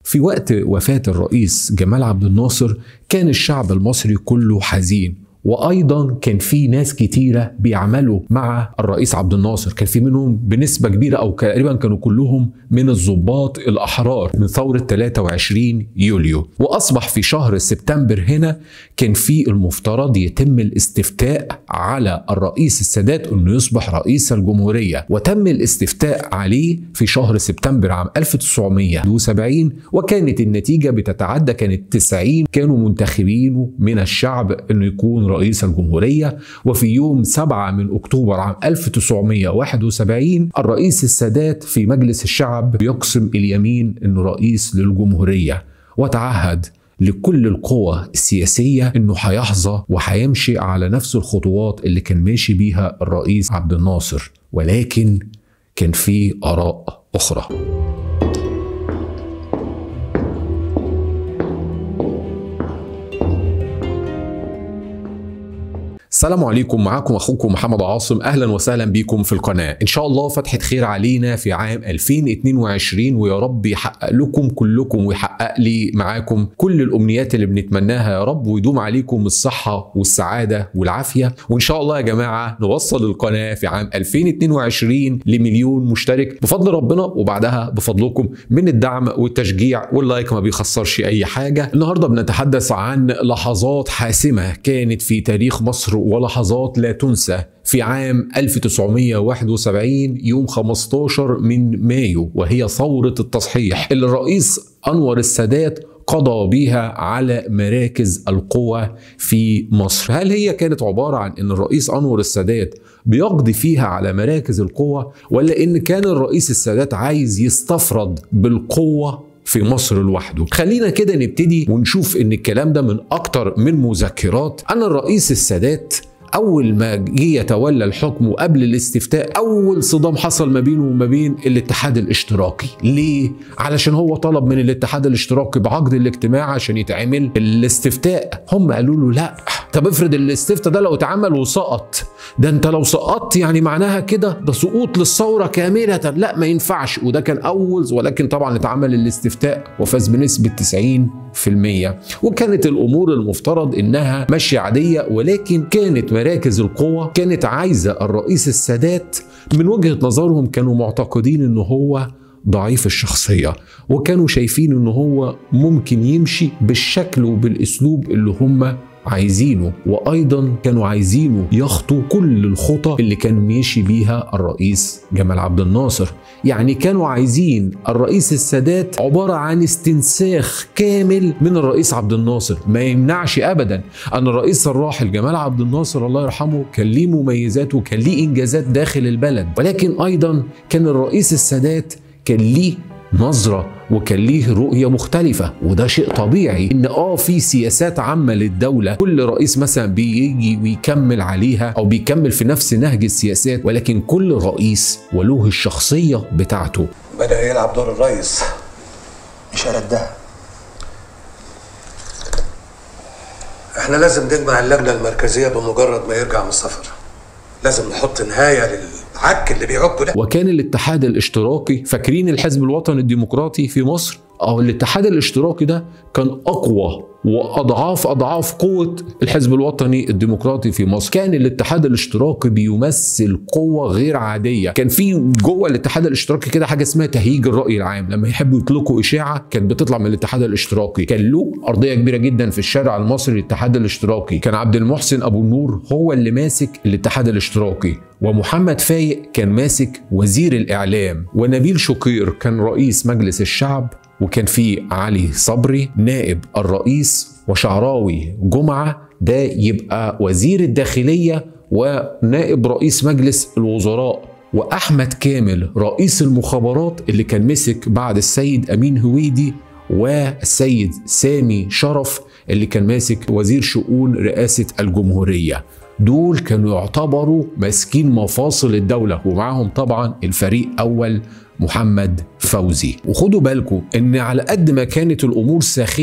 في وقت وفاة الرئيس جمال عبد الناصر كان الشعب المصري كله حزين وايضا كان في ناس كتيره بيعملوا مع الرئيس عبد الناصر كان في منهم بنسبه كبيره او تقريبا كانوا كلهم من الضباط الاحرار من ثوره 23 يوليو واصبح في شهر سبتمبر هنا كان في المفترض يتم الاستفتاء على الرئيس السادات انه يصبح رئيس الجمهوريه وتم الاستفتاء عليه في شهر سبتمبر عام 1970 وكانت النتيجه بتتعدى كانت 90 كانوا منتخبينه من الشعب انه يكون رئيس الجمهورية وفي يوم 7 من أكتوبر عام 1971 الرئيس السادات في مجلس الشعب يقسم اليمين أنه رئيس للجمهورية وتعهد لكل القوى السياسية انه هيحظى وهيمشي على نفس الخطوات اللي كان ماشي بيها الرئيس عبد الناصر ولكن كان في آراء أخرى السلام عليكم معاكم اخوكم محمد عاصم اهلا وسهلا بيكم في القناه ان شاء الله فتحه خير علينا في عام 2022 ويا رب يحقق لكم كلكم ويحقق لي معاكم كل الامنيات اللي بنتمناها يا رب ويدوم عليكم الصحه والسعاده والعافيه وان شاء الله يا جماعه نوصل القناه في عام 2022 لمليون مشترك بفضل ربنا وبعدها بفضلكم من الدعم والتشجيع واللايك ما بيخسرش اي حاجه النهارده بنتحدث عن لحظات حاسمه كانت في تاريخ مصر ولحظات لا تنسى في عام 1971 يوم 15 من مايو وهي ثورة التصحيح اللي الرئيس أنور السادات قضى بها على مراكز القوى في مصر هل هي كانت عبارة عن أن الرئيس أنور السادات بيقضي فيها على مراكز القوى ولا أن كان الرئيس السادات عايز يستفرد بالقوة في مصر لوحده خلينا كده نبتدي ونشوف ان الكلام ده من اكتر من مذكرات ان الرئيس السادات اول ما جه يتولى الحكم وقبل الاستفتاء اول صدام حصل ما بينه وما بين الاتحاد الاشتراكي ليه علشان هو طلب من الاتحاد الاشتراكي بعقد الاجتماع عشان يتعمل الاستفتاء هم قالوا له لا طب افرض الاستفتاء ده لو اتعمل وسقط ده انت لو سقطت يعني معناها كده ده سقوط للثوره كامله لا ما ينفعش وده كان اول ولكن طبعا اتعمل الاستفتاء وفاز بنسبه 90% وكانت الامور المفترض انها ماشيه عاديه ولكن كانت مراكز القوة كانت عايزة الرئيس السادات من وجهة نظرهم كانوا معتقدين ان هو ضعيف الشخصية وكانوا شايفين ان هو ممكن يمشي بالشكل وبالاسلوب اللي هم عايزينه وايضا كانوا عايزينه يخطو كل الخطى اللي كان ماشي بيها الرئيس جمال عبد الناصر يعني كانوا عايزين الرئيس السادات عبارة عن استنساخ كامل من الرئيس عبد الناصر ما يمنعش ابدا ان الرئيس الراحل جمال عبد الناصر الله يرحمه كان ليه مميزات وكان ليه انجازات داخل البلد ولكن ايضا كان الرئيس السادات كان ليه نظرة وكان ليه رؤية مختلفة وده شيء طبيعي ان اه في سياسات عامة للدولة كل رئيس مثلا بيجي ويكمل عليها او بيكمل في نفس نهج السياسات ولكن كل رئيس وله الشخصية بتاعته بدأ يلعب دور الرئيس مش هردها احنا لازم نجمع اللجنة المركزية بمجرد ما يرجع من السفر لازم نحط نهاية للعك اللي بيعكه ده وكان الاتحاد الاشتراكي فاكرين الحزب الوطني الديمقراطي في مصر اه الاتحاد الاشتراكي ده كان اقوى واضعاف اضعاف قوه الحزب الوطني الديمقراطي في مصر كان الاتحاد الاشتراكي بيمثل قوه غير عاديه كان في جوه الاتحاد الاشتراكي كده حاجه اسمها تهيج الراي العام لما يحبوا يطلقوا اشاعه كانت بتطلع من الاتحاد الاشتراكي كان له ارضيه كبيره جدا في الشارع المصري للاتحاد الاشتراكي كان عبد المحسن ابو النور هو اللي ماسك الاتحاد الاشتراكي ومحمد فايق كان ماسك وزير الاعلام ونبيل شقير كان رئيس مجلس الشعب وكان في علي صبري نائب الرئيس وشعراوي جمعة ده يبقى وزير الداخلية ونائب رئيس مجلس الوزراء وأحمد كامل رئيس المخابرات اللي كان مسك بعد السيد أمين هويدي والسيد سامي شرف اللي كان ماسك وزير شؤون رئاسة الجمهورية دول كانوا يعتبروا ماسكين مفاصل الدولة ومعاهم طبعا الفريق أول محمد فوزي وخدوا بالكم ان على قد ما كانت الامور ساخنه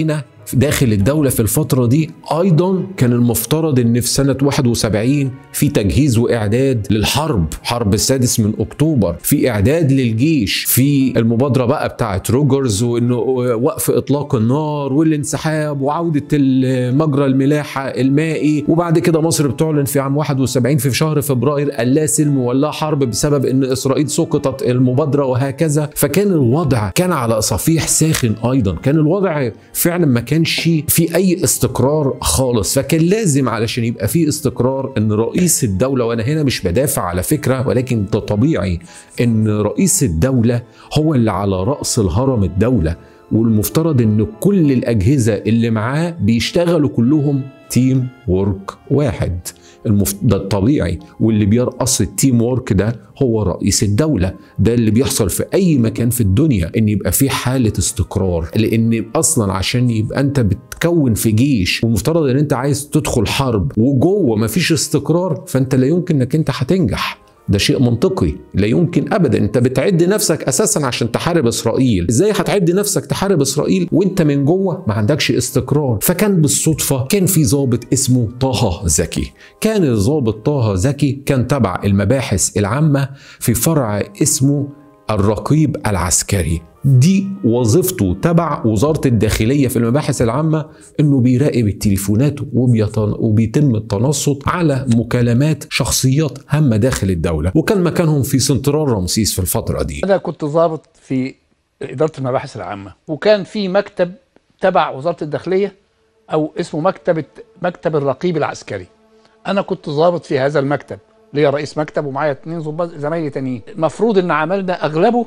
داخل الدولة في الفترة دي أيضا كان المفترض أن في سنة 71 في تجهيز وإعداد للحرب حرب السادس من أكتوبر في إعداد للجيش في المبادرة بقى بتاعت روجرز وأنه وقف إطلاق النار والانسحاب وعودة مجرى الملاحة المائي وبعد كده مصر بتعلن في عام 71 في شهر فبراير اللا سلم ولا حرب بسبب أن إسرائيل سقطت المبادرة وهكذا فكان الوضع كان على صفيح ساخن أيضا كان الوضع فعلا ما كانش في اي استقرار خالص فكان لازم علشان يبقى في استقرار ان رئيس الدوله وانا هنا مش بدافع على فكره ولكن ده طبيعي ان رئيس الدوله هو اللي على راس الهرم الدوله والمفترض ان كل الاجهزه اللي معاه بيشتغلوا كلهم تيم وورك واحد المف... ده الطبيعي واللي بيرقص التيم وورك ده هو رئيس الدوله ده اللي بيحصل في اي مكان في الدنيا ان يبقى في حاله استقرار لان اصلا عشان يبقى انت بتكون في جيش والمفترض ان انت عايز تدخل حرب وجوه مفيش استقرار فانت لا يمكن انك انت هتنجح ده شيء منطقي لا يمكن ابدا انت بتعد نفسك اساسا عشان تحارب اسرائيل ازاي هتعد نفسك تحارب اسرائيل وانت من جوه ما عندكش استقرار فكان بالصدفه كان في ضابط اسمه طه زكي كان الضابط طه زكي كان تبع المباحث العامه في فرع اسمه الرقيب العسكري دي وظيفته تبع وزارة الداخلية في المباحث العامة انه بيراقب التليفونات وبيطن... وبيتم التنصت على مكالمات شخصيات هامة داخل الدولة وكان مكانهم في سنترال رمسيس في الفترة دي انا كنت ضابط في اداره المباحث العامه وكان في مكتب تبع وزاره الداخليه او اسمه مكتب مكتب الرقيب العسكري انا كنت ضابط في هذا المكتب ليا رئيس مكتب ومعايا اثنين ضباط زمايلي تانيين المفروض ان عملنا اغلبه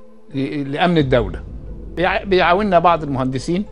ل- لامن الدوله بيع- بيعاوننا بعض المهندسين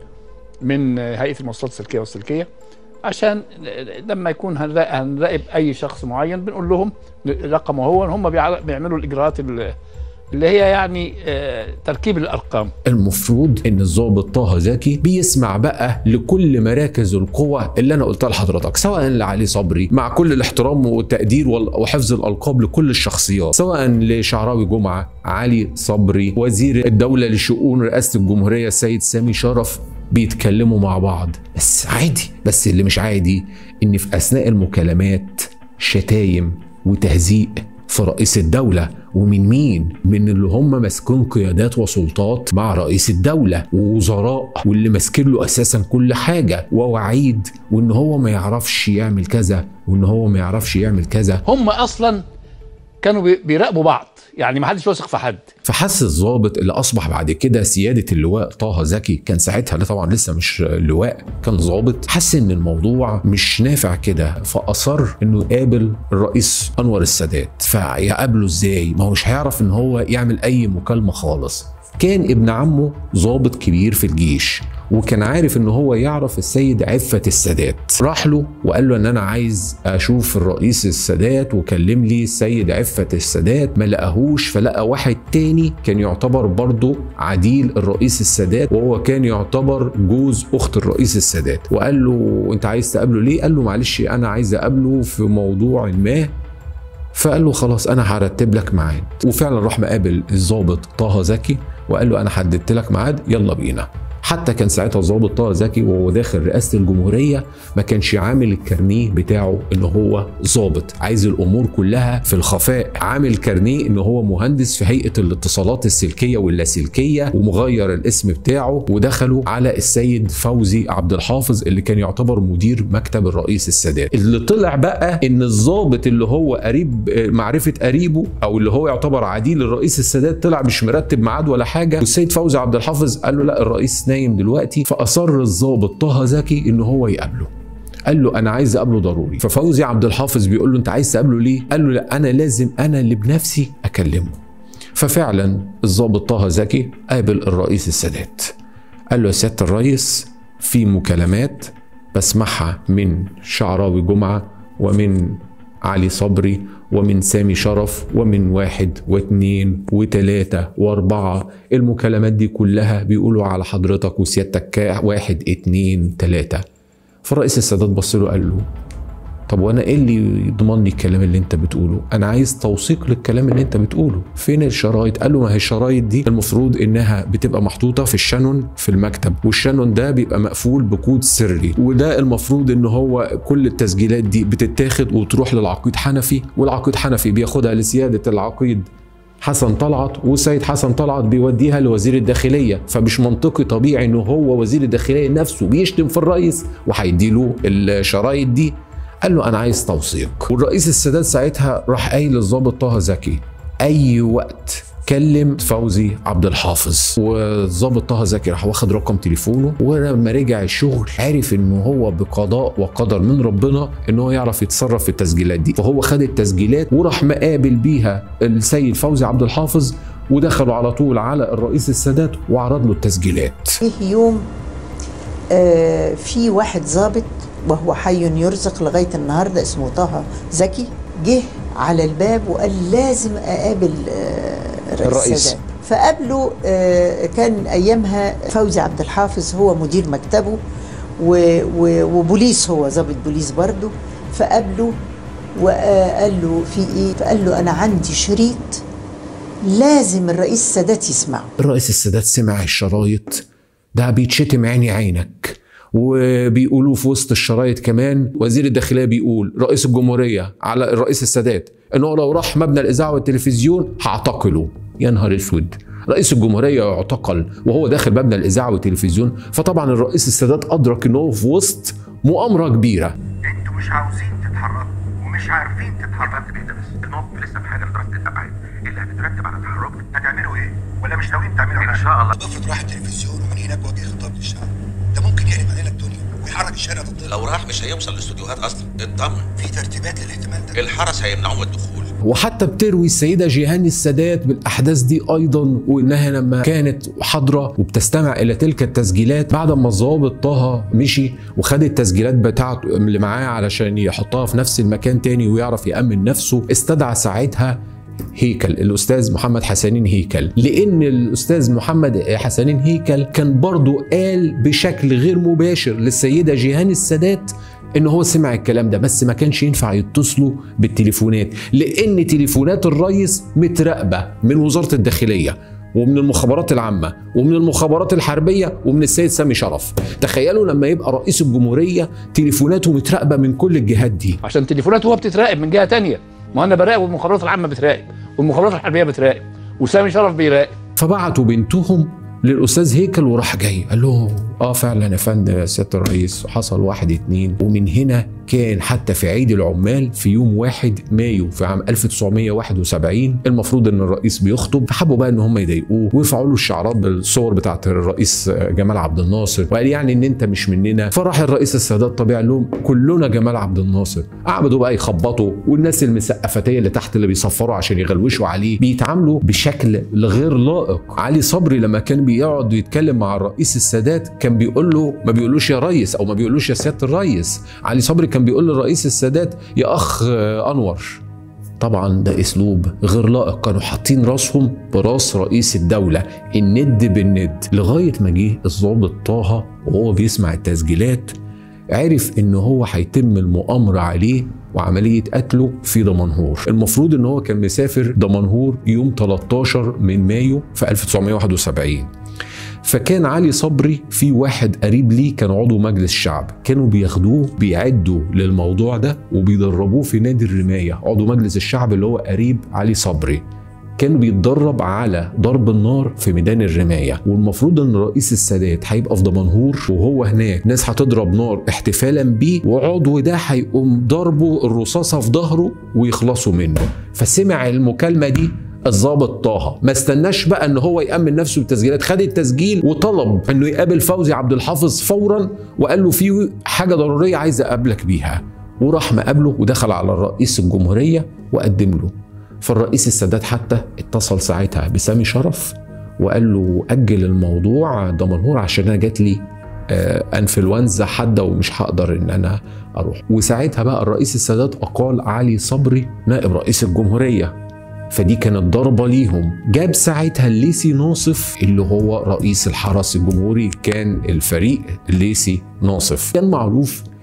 من هيئه المواصلات السلكيه والسلكيه عشان لما يكون هنرا- هنراقب اي شخص معين بنقول لهم رقمه هو هم بيع- بيعملوا الاجراءات ال- اللي هي يعني آه، تركيب الارقام المفروض ان الضابط طه زكي بيسمع بقى لكل مراكز القوى اللي انا قلتها لحضرتك سواء لعلي صبري مع كل الاحترام والتقدير وال- وحفظ الالقاب لكل الشخصيات سواء لشعراوي جمعه علي صبري وزير الدوله لشؤون رئاسه الجمهوريه السيد سامي شرف بيتكلموا مع بعض بس عادي بس اللي مش عادي ان في اثناء المكالمات شتايم وتهزيء في رئيس الدولة ومن مين؟ من اللي هم ماسكين قيادات وسلطات مع رئيس الدولة ووزراء واللي ماسكين له أساسا كل حاجة ووعيد وإن هو ما يعرفش يعمل كذا وإن هو ما يعرفش يعمل كذا هم اصلا كانوا بي- بيراقبوا بعض يعني ما حدش واثق في حد فحس الضابط اللي اصبح بعد كده سياده اللواء طه زكي كان ساعتها لا طبعا لسه مش لواء كان ضابط حس ان الموضوع مش نافع كده فاصر انه يقابل الرئيس انور السادات فيقابله ازاي ما هو مش هيعرف ان هو يعمل اي مكالمه خالص كان ابن عمه ضابط كبير في الجيش وكان عارف ان هو يعرف السيد عفة السادات راح له وقال له ان انا عايز اشوف الرئيس السادات وكلم لي السيد عفة السادات ما لقاهوش فلقى واحد تاني كان يعتبر برضه عديل الرئيس السادات وهو كان يعتبر جوز اخت الرئيس السادات وقال له انت عايز تقابله ليه قال له معلش انا عايز اقابله في موضوع ما فقال له خلاص انا هرتب لك ميعاد وفعلا راح مقابل الضابط طه زكي وقال له انا حددت لك ميعاد يلا بينا حتى كان ساعتها الضابط طه زكي وهو داخل رئاسه الجمهوريه ما كانش عامل الكارنيه بتاعه ان هو ضابط عايز الامور كلها في الخفاء عامل كارنيه ان هو مهندس في هيئه الاتصالات السلكيه واللاسلكيه ومغير الاسم بتاعه ودخلوا على السيد فوزي عبد الحافظ اللي كان يعتبر مدير مكتب الرئيس السادات اللي طلع بقى ان الضابط اللي هو قريب معرفه قريبه او اللي هو يعتبر عديل الرئيس السادات طلع مش مرتب ميعاد ولا حاجه والسيد فوزي عبد الحافظ قال له لا الرئيس نايم دلوقتي فاصر الضابط طه زكي ان هو يقابله قال له انا عايز اقابله ضروري ففوزي عبد الحافظ بيقول له انت عايز تقابله ليه قال له لا انا لازم انا اللي بنفسي اكلمه ففعلا الضابط طه زكي قابل الرئيس السادات قال له يا سياده الرئيس في مكالمات بسمعها من شعراوي جمعه ومن علي صبري ومن سامي شرف ومن واحد واثنين وثلاثة واربعة المكالمات دي كلها بيقولوا على حضرتك وسيادتك كا- واحد اتنين تلاتة فالرئيس السادات بص له قال له طب وانا ايه اللي يضمن لي الكلام اللي انت بتقوله انا عايز توثيق للكلام اللي انت بتقوله فين الشرايط قال له ما هي الشرايط دي المفروض انها بتبقى محطوطه في الشانون في المكتب والشانون ده بيبقى مقفول بكود سري وده المفروض ان هو كل التسجيلات دي بتتاخد وتروح للعقيد حنفي والعقيد حنفي بياخدها لسياده العقيد حسن طلعت والسيد حسن طلعت بيوديها لوزير الداخليه فمش منطقي طبيعي ان هو وزير الداخليه نفسه بيشتم في الرئيس وهيديله الشرايط دي قال له انا عايز توثيق والرئيس السادات ساعتها راح قايل للظابط طه زكي اي وقت كلم فوزي عبد الحافظ والظابط طه زكي راح واخد رقم تليفونه ولما رجع الشغل عرف ان هو بقضاء وقدر من ربنا ان هو يعرف يتصرف في التسجيلات دي فهو خد التسجيلات وراح مقابل بيها السيد فوزي عبد الحافظ ودخلوا على طول على الرئيس السادات وعرض له التسجيلات فيه يوم آه في واحد ظابط وهو حي يرزق لغايه النهارده اسمه طه زكي جه على الباب وقال لازم اقابل آه الرئيس, الرئيس. السادات فقابله آه كان ايامها فوزي عبد الحافظ هو مدير مكتبه و- و- وبوليس هو ضابط بوليس برضه فقابله وقال له في ايه فقال له انا عندي شريط لازم الرئيس السادات يسمعه الرئيس السادات سمع الشرايط ده بيتشتم عيني عينك وبيقولوا في وسط الشرايط كمان وزير الداخليه بيقول رئيس الجمهوريه على الرئيس السادات ان هو لو راح مبنى الاذاعه والتلفزيون هعتقله يا نهار اسود رئيس الجمهوريه يعتقل وهو داخل مبنى الاذاعه والتلفزيون فطبعا الرئيس السادات ادرك ان هو في وسط مؤامره كبيره انتوا مش عاوزين تتحركوا ومش عارفين تتحركوا كده بس الموقف لسه في حاجه لدرجه الابعاد اللي هتترتب على تحركنا هتعملوا ايه؟ ولا مش ناويين تعملوا حاجه؟ ان شاء الله افرض راح التلفزيون ومن هناك وجه خطاب للشعب ده ممكن يقلب علينا الدنيا ويحرك الشارع ضدنا لو راح مش هيوصل للاستوديوهات اصلا اطمن في ترتيبات للاحتمال ده الحرس هيمنعوا الدخول وحتى بتروي السيده جيهان السادات بالاحداث دي ايضا وانها لما كانت حاضره وبتستمع الى تلك التسجيلات بعد ما الضابط طه مشي وخد التسجيلات بتاعته اللي معاه علشان يحطها في نفس المكان تاني ويعرف يامن نفسه استدعى ساعتها هيكل الاستاذ محمد حسنين هيكل لان الاستاذ محمد حسنين هيكل كان برضو قال بشكل غير مباشر للسيده جيهان السادات ان هو سمع الكلام ده بس ما كانش ينفع يتصلوا بالتليفونات لان تليفونات الرئيس متراقبه من وزاره الداخليه ومن المخابرات العامة ومن المخابرات الحربية ومن السيد سامي شرف تخيلوا لما يبقى رئيس الجمهورية تليفوناته متراقبة من كل الجهات دي عشان تليفوناته هو بتتراقب من جهه تانية ما انا براقب والمخابرات العامه بتراقب والمخابرات الحربيه بتراقب وسامي شرف بيراقب فبعتوا بنتهم للاستاذ هيكل وراح جاي قال له اه فعلا يا فندم يا سياده الرئيس حصل واحد اتنين ومن هنا كان حتى في عيد العمال في يوم 1 مايو في عام 1971 المفروض ان الرئيس بيخطب فحبوا بقى ان هم يضايقوه ويرفعوا له الشعارات بالصور بتاعت الرئيس جمال عبد الناصر وقال يعني ان انت مش مننا فراح الرئيس السادات طبيعي قال لهم كلنا جمال عبد الناصر قعدوا بقى يخبطوا والناس المسقفتيه اللي تحت اللي بيصفروا عشان يغلوشوا عليه بيتعاملوا بشكل غير لائق علي صبري لما كان بيقعد يتكلم مع الرئيس السادات كان بيقول له ما بيقولوش يا ريس او ما بيقولوش يا سياده الريس علي صبري كان بيقول للرئيس السادات يا اخ آه، انور طبعا ده اسلوب غير لائق كانوا حاطين راسهم براس رئيس الدوله الند بالند لغايه ما جه الضابط طه وهو بيسمع التسجيلات عرف ان هو هيتم المؤامره عليه وعمليه قتله في دمنهور المفروض ان هو كان مسافر دمنهور يوم 13 من مايو في 1971 فكان علي صبري في واحد قريب ليه كان عضو مجلس شعب كانوا بياخدوه بيعدوا للموضوع ده وبيدربوه في نادي الرماية عضو مجلس الشعب اللي هو قريب علي صبري كان بيتدرب على ضرب النار في ميدان الرماية والمفروض ان رئيس السادات هيبقى في دمنهور وهو هناك ناس هتضرب نار احتفالا بيه وعضو ده هيقوم ضربه الرصاصة في ظهره ويخلصوا منه فسمع المكالمة دي الضابط طه ما استناش بقى ان هو يامن نفسه بالتسجيلات خد التسجيل وطلب انه يقابل فوزي عبد الحافظ فورا وقال له في حاجه ضروريه عايز اقابلك بيها وراح مقابله ودخل على الرئيس الجمهوريه وقدم له فالرئيس السادات حتى اتصل ساعتها بسامي شرف وقال له اجل الموضوع دمنهور عشان انا جات لي آه، انفلونزا حاده ومش هقدر ان انا اروح وساعتها بقى الرئيس السادات اقال علي صبري نائب رئيس الجمهوريه فدي كانت ضربة ليهم جاب ساعتها الليسي ناصف اللي هو رئيس الحرس الجمهوري كان الفريق الليسي ناصف كان معروف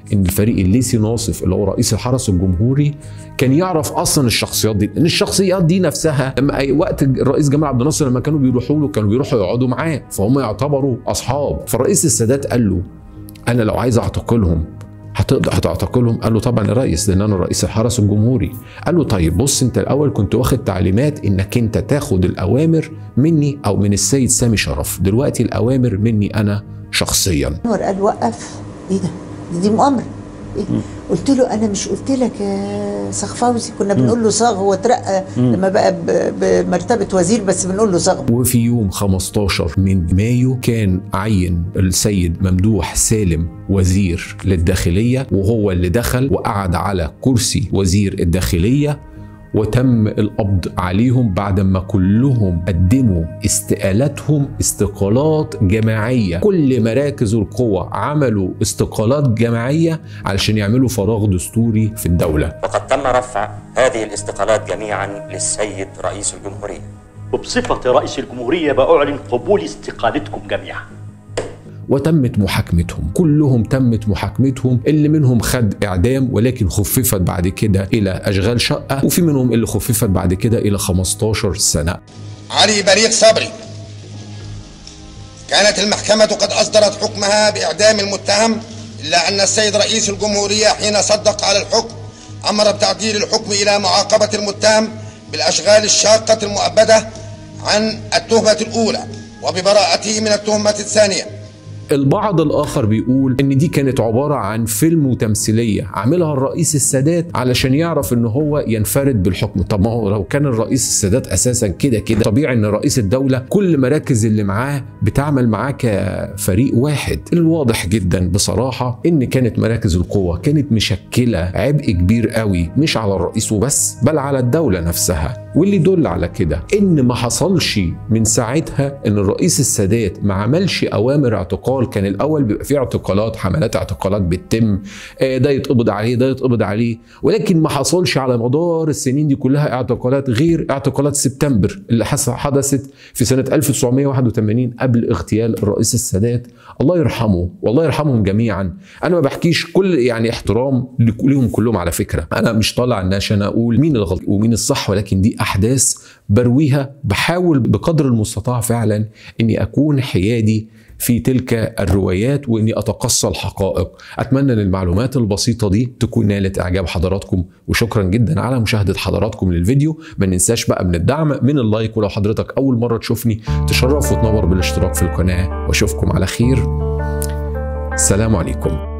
ان الفريق الليسي ناصف اللي هو رئيس الحرس الجمهوري كان يعرف اصلا الشخصيات دي لان الشخصيات دي نفسها لما اي وقت الرئيس جمال عبد الناصر لما كانوا بيروحوا له كانوا بيروحوا يقعدوا معاه فهم يعتبروا اصحاب فرئيس السادات قال له انا لو عايز اعتقلهم هتقدر هتعتقلهم قال له طبعا يا ريس لان انا رئيس الحرس الجمهوري قال له طيب بص انت الاول كنت واخد تعليمات انك انت تاخد الاوامر مني او من السيد سامي شرف دلوقتي الاوامر مني انا شخصيا انور قال وقف ايه ده دي, دي مؤامره إيه؟ قلت له انا مش قلت لك يا صاغ فوزي كنا بنقول له صاغ هو اترقى لما بقى ب- بمرتبه وزير بس بنقول له صاغ وفي يوم 15 من مايو كان عين السيد ممدوح سالم وزير للداخلية وهو اللي دخل وقعد على كرسي وزير الداخلية وتم القبض عليهم بعد ما كلهم قدموا استقالاتهم استقالات جماعية كل مراكز القوى عملوا استقالات جماعية علشان يعملوا فراغ دستوري في الدولة وقد تم رفع هذه الاستقالات جميعا للسيد رئيس الجمهورية وبصفة رئيس الجمهورية بأعلن قبول استقالتكم جميعا وتمت محاكمتهم كلهم تمت محاكمتهم اللي منهم خد اعدام ولكن خففت بعد كده الى اشغال شقه وفي منهم اللي خففت بعد كده الى 15 سنه علي بريق صبري كانت المحكمة قد أصدرت حكمها بإعدام المتهم إلا أن السيد رئيس الجمهورية حين صدق على الحكم أمر بتعديل الحكم إلى معاقبة المتهم بالأشغال الشاقة المؤبدة عن التهمة الأولى وببراءته من التهمة الثانية البعض الاخر بيقول ان دي كانت عباره عن فيلم وتمثيليه عاملها الرئيس السادات علشان يعرف ان هو ينفرد بالحكم طب ما هو لو كان الرئيس السادات اساسا كده كده طبيعي ان رئيس الدوله كل مراكز اللي معاه بتعمل معاه كفريق واحد الواضح جدا بصراحه ان كانت مراكز القوه كانت مشكله عبء كبير قوي مش على الرئيس وبس بل على الدوله نفسها واللي يدل على كده ان ما حصلش من ساعتها ان الرئيس السادات ما عملش اوامر اعتقال كان الاول بيبقى فيه اعتقالات حملات اعتقالات بتتم آه، ده يتقبض عليه ده يتقبض عليه ولكن ما حصلش على مدار السنين دي كلها اعتقالات غير اعتقالات سبتمبر اللي حس- حدثت في سنه 1981 قبل اغتيال الرئيس السادات الله يرحمه والله يرحمهم جميعا انا ما بحكيش كل يعني احترام لك- ليهم كلهم على فكره انا مش طالع ان عشان اقول مين الغلط ومين الصح ولكن دي احداث برويها بحاول بقدر المستطاع فعلا اني اكون حيادي في تلك الروايات واني اتقصى الحقائق اتمنى ان المعلومات البسيطه دي تكون نالت اعجاب حضراتكم وشكرا جدا على مشاهده حضراتكم للفيديو ما ننساش بقى من الدعم من اللايك ولو حضرتك اول مره تشوفني تشرف وتنور بالاشتراك في القناه واشوفكم على خير السلام عليكم